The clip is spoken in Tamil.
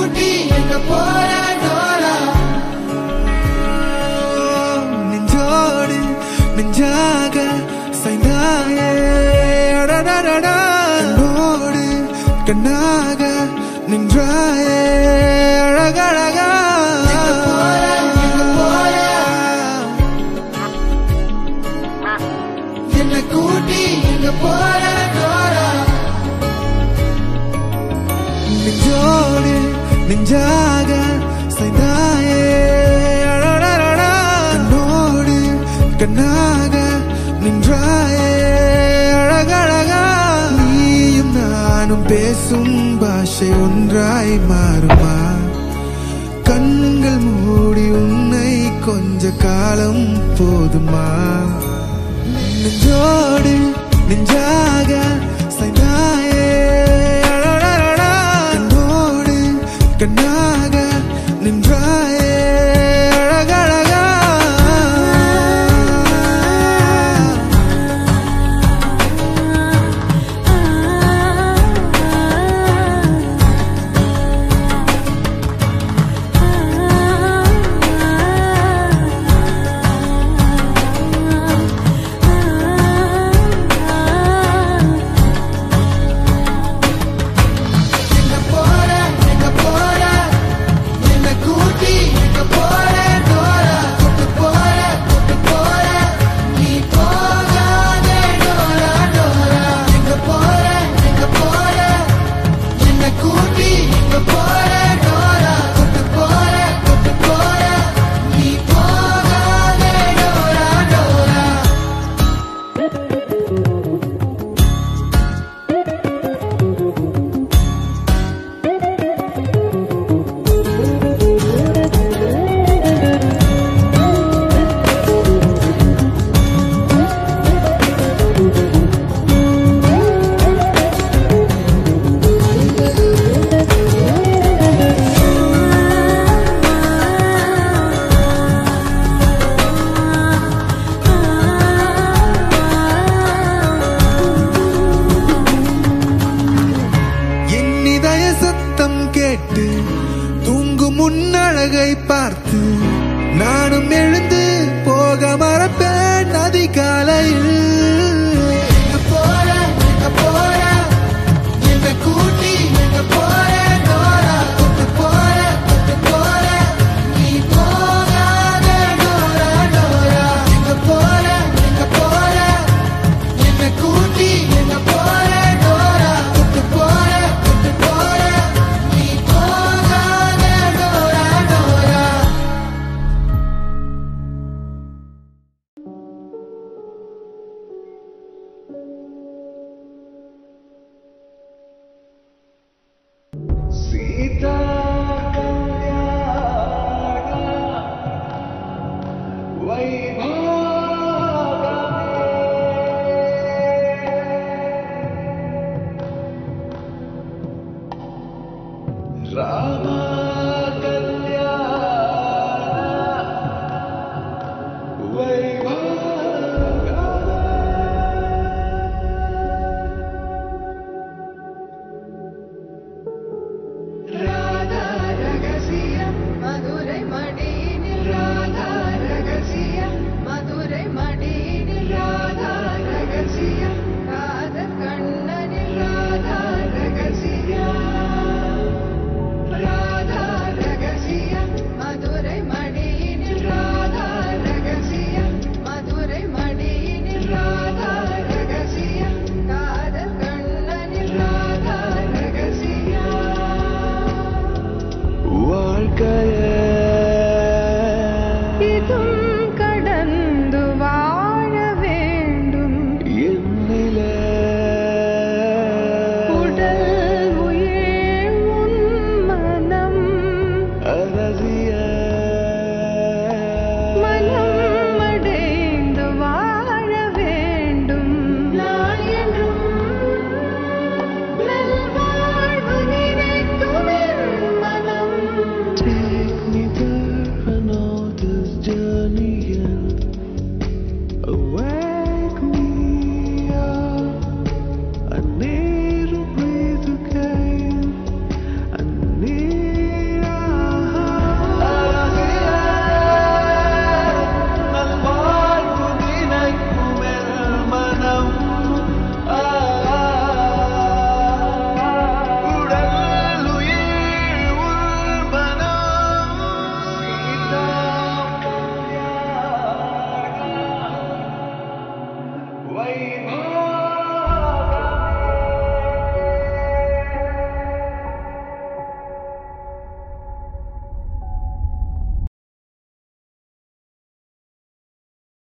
கூட்டி எங்க போற டோரா நெஞ்சோடு நெஞ்சாக சாய்ந்தாயே அடடடடா. கண்ணோடு கண்ணாக நின்றாயே அழகழகா எங்க போற, எங்க போற? என்ன கூட்டி எங்க போற டோரா நெஞ்சோடு நெஞ்சாக சாய்ந்தாயே அடடடடா. கண்ணோடு கண்ணாக நின்றாயே அழகழகா நீயும் நானும் பேசும் பாஷை ஒன்றாய் மாறுமா கண்கள் மூடி உன்னை கொஞ்ச காலம் போதுமா நெஞ்சோடு நெஞ்சாக சாய்ந்தாயே அடடடடா. கண்ணோடு கண்ணாக நின்றாயே அழகழகா எங்க போற எங்க போற என்ன கூட்டி எங்க போற டோரா கூட்டு போற கூட்டு போற நீ போகாதே டோரா டோரா எங்க போற எங்க போற என்ன கூட்டி எங்க போற டோரா கூட்டு போற கூட்டு போற நீ போகாதே டோரா டோரா என் இதய சத்தம் கேட்டு தூங்கும் முன்னழகை பார்த்து நானும் எழுந்து போக மறப்பேன் அதிகாலையில் எங்க போற எங்க போற என்ன கூட்டி எங்க போற டோரா கூட்டு போற கூட்டு போற நீ போகாத டோரா டோரா எங்க போற எங்க போற என்ன கூட்டி எங்க போற டோரா கூட்டு போற கூட்டு போற நீ போகாத டோரா டோரா ராதா ரகசியம் மதுரை